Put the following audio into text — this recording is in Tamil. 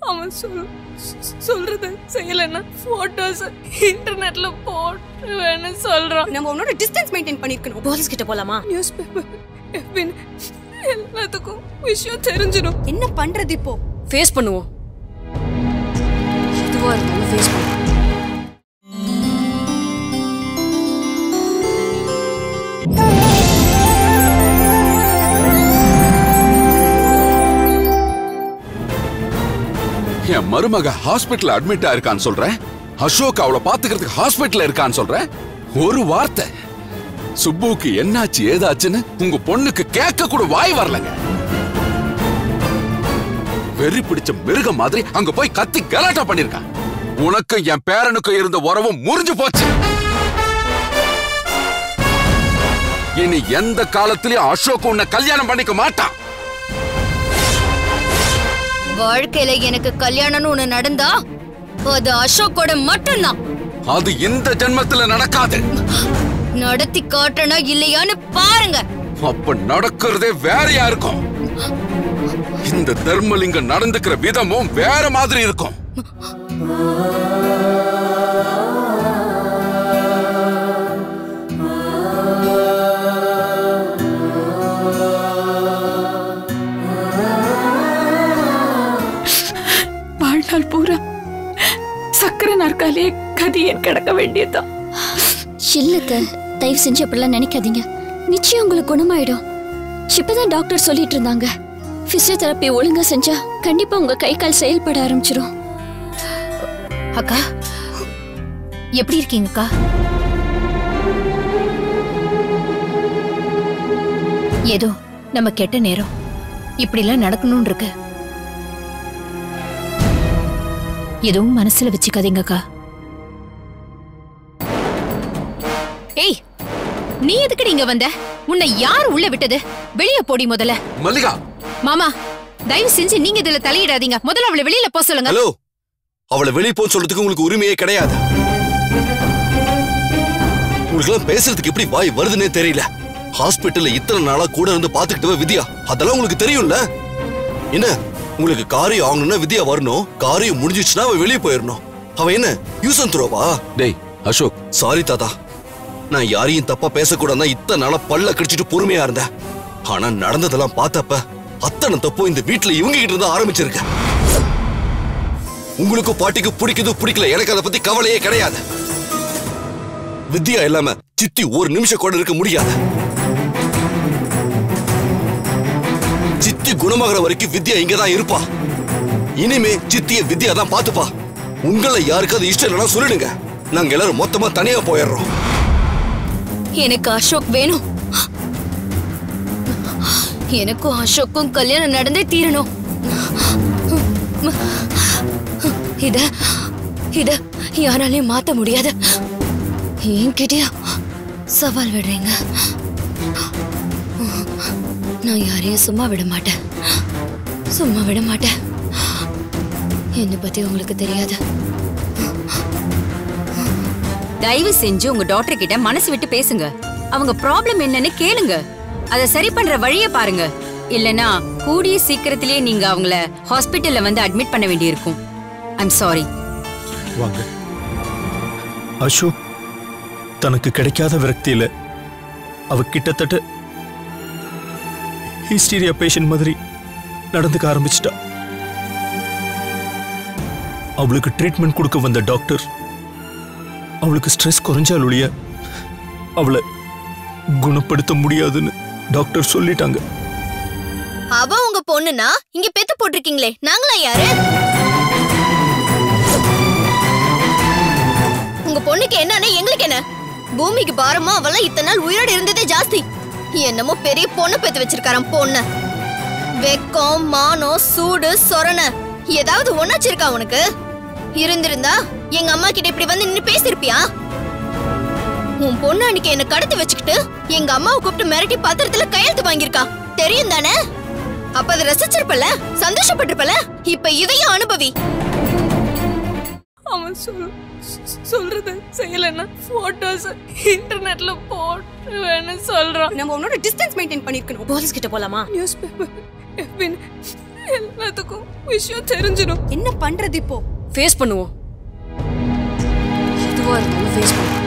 அவன் சொல் சொ- சொல்றத செய்யலைன்னா போட்டோஸ் இன்டர்நெட்ல போட்டுருவேன்னு சொல்றான் நம்ம உன்னோட டிஸ்டன்ஸ் மெயின்டைன் பண்ணிருக்கணும் போலீஸ் கிட்ட போலாமா நியூஸ் பேப்பர் எஃபின் எல்லாத்துக்கும் விஷயம் தெரிஞ்சிடும் என்ன பண்றது இப்போ ஃபேஸ் பண்ணுவோம் எதுவா இருந்தாலும் ஃபேஸ் பண்ணுவோம் என் மருமக ஹாஸ்பிட்டல் அட்மிட் ஆயிருக்கான்னு சொல்றேன் அசோக் அவளை பாத்துக்கிறதுக்கு ஹாஸ்பிட்டல்ல இருக்கான்னு சொல்றேன் ஒரு வார்த்தை சுப்புவுக்கு என்னாச்சு ஏதாச்சுன்னு உங்க பொண்ணுக்கு கேட்க கூட வாய் வரலங்க வெறி பிடிச்ச மிருகம் மாதிரி அங்க போய் கத்தி கலாட்டா பண்ணிருக்கான் உனக்கும் என் பேரனுக்கும் இருந்த உறவும் முறிஞ்சு போச்சு இனி எந்த காலத்திலயும் அசோக் உன்னை கல்யாணம் பண்ணிக்க மாட்டான் வாழ்க்கையில எனக்கு கல்யாணம்னு ஒண்ணு நடந்தா அது அசோக்கோட மட்டும்தான் அது இந்த ஜென்மத்துல நடக்காது நடத்தி காட்டுறனா இல்லையான்னு பாருங்க அப்ப நடக்கிறதே வேறையா இருக்கும் இந்த தர்மலிங்கம் நடந்துக்கிற விதமும் வேற மாதிரி இருக்கும் வாழ்நாள் பூரா சக்கரை நாற்காலியே கதியன் கிடக்க வேண்டியதுதான் இல்லத்த தயவு செஞ்சு அப்படிலாம் நினைக்காதீங்க நிச்சயம் உங்களுக்கு குணமாயிடும் இப்பதான் டாக்டர் சொல்லிட்டு இருந்தாங்க பிசியோதெரப்பி ஒழுங்கா செஞ்சா கண்டிப்பா உங்க கை கால் செயல்பட ஆரம்பிச்சிரும் அக்கா எப்படி இருக்கீங்கக்கா ஏதோ நம்ம கெட்ட நேரம் இப்படிலாம் நடக்கணும்னு இருக்கு எதுவும் மனசுல வச்சுக்காதீங்கக்கா ஏய் நீ எதுக்கு இங்க வந்த உன்னை யார் உள்ள விட்டது வெளிய போடி முதல்ல மல்லிகா மாமா தயவு செஞ்சு நீங்க இதுல தலையிடாதீங்க முதல்ல அவளை வெளியில போக சொல்லுங்க ஹலோ அவளை வெளியே போக சொல்றதுக்கு உங்களுக்கு உரிமையே கிடையாது உங்களுக்கு எல்லாம் பேசுறதுக்கு எப்படி வாய் வருதுன்னே தெரியல ஹாஸ்பிட்டல்ல இத்தனை நாளா கூட இருந்து பாத்துக்கிட்டு வித்யா அதெல்லாம் உங்களுக்கு தெரியும்ல என்ன உங்களுக்கு காரியம் ஆகணும்னா வித்யா வரணும் காரியம் முடிஞ்சிச்சுன்னா அவ வெளியே போயிடணும் அவ என்ன யூசன் துரோவா டேய் அசோக் சாரி தாத்தா நான் யாரையும் தப்பா பேசக்கூடாதுன்னா இத்தனை நாளா பல்ல கடிச்சிட்டு பொறுமையா இருந்தேன் ஆனா நடந்ததெல்லாம் பார்த்தப்ப அத்தனை தப்பும் இந்த வீட்டுல இவங்க கிட்ட இருந்து ஆரம்பிச்சிருக்க உங்களுக்கு பாட்டிக்கு பிடிக்குது பிடிக்கல எனக்கு அதை பத்தி கவலையே கிடையாது வித்யா இல்லாம சித்தி ஒரு நிமிஷம் கூட இருக்க முடியாது சித்தி குணமாகற வரைக்கும் வித்யா இங்கதான் இருப்பா இனிமே சித்திய வித்யா தான் பாத்துப்பா உங்களை யாருக்காவது இஷ்டம் இல்லைன்னா சொல்லிடுங்க நாங்க எல்லாரும் மொத்தமா தனியா போயிடுறோம் எனக்கு அசோக் வேணும் எனக்கும் அசோக்கும் கல்யாணம் நடந்தே தீரணும் இத இத யாராலையும் மாத்த முடியாது என்கிட்டயா சவால் விடுறீங்க நான் யாரையும் சும்மா விட மாட்டேன் சும்மா விட மாட்டேன் என்னை பத்தி உங்களுக்கு தெரியாது தயவு செஞ்சு உங்க டாக்டர் கிட்ட மனசு விட்டு பேசுங்க அவங்க ப்ராப்ளம் என்னன்னு கேளுங்க அதை சரி பண்ற வழியை பாருங்க இல்லனா கூடிய சீக்கிரத்திலேயே நீங்க அவங்கள ஹாஸ்பிட்டல்ல வந்து அட்மிட் பண்ண வேண்டியிருக்கும் ஐம் சாரி வாங்க அசோக் தனக்கு கிடைக்காத விரக்தியில அவ கிட்டத்தட்ட ஹிஸ்டீரியா பேஷண்ட் மாதிரி நடந்துக்க ஆரம்பிச்சிட்டா அவளுக்கு ட்ரீட்மெண்ட் கொடுக்க வந்த டாக்டர் அவளுக்கு ஸ்ட்ரெஸ் குறைஞ்சால் ஒழிய அவளை குணப்படுத்த முடியாதுன்னு டாக்டர் சொல்லிட்டாங்க அவ உங்க பொண்ணுனா இங்க பெத்து போட்டிருக்கீங்களே நாங்களா யாரு உங்க பொண்ணுக்கு என்னன்னு எங்களுக்கு என்ன பூமிக்கு பாரமா அவெல்லாம் இத்தனை நாள் உயிரோட இருந்ததே ஜாஸ்தி என்னமோ பெரிய பொண்ணு பெத்து வச்சிருக்காராம் பொண்ணு வெக்கம் மானம் சூடு சொரண ஏதாவது ஒண்ணாச்சு இருக்கா உனக்கு இருந்திருந்தா எங்க அம்மா கிட்ட இப்படி வந்து நின்னு பேசிருப்பியா உன் பொண்ணு அன்னைக்கு என்ன கடத்தி வச்சுக்கிட்டு எங்க அம்மாவை கூப்பிட்டு மிரட்டி பத்திரத்துல கையெழுத்து வாங்கியிருக்கா தெரியும் தானே அப்ப அதை ரசிச்சிருப்பல சந்தோஷப்பட்டிருப்பல இப்ப இதையும் அனுபவி அவன் சொல் சொ- சொல்றத செய்யலைன்னா போட்டோஸ் இன்டர்நெட்ல போட்டுருவேன்னு சொல்றான் நம்ம உன்னோட டிஸ்டன்ஸ் மெயின்டைன் பண்ணிருக்கணும் போலீஸ் கிட்ட போலாமா நியூஸ் பேப்பர் எஃபின் எல்லாத்துக்கும் விஷயம் தெரிஞ்சிடும் என்ன பண்றது இப்போ ஃபேஸ் பண்ணுவோம் எதுவா இருந்தாலும் ஃபேஸ் பண்ணுவோம்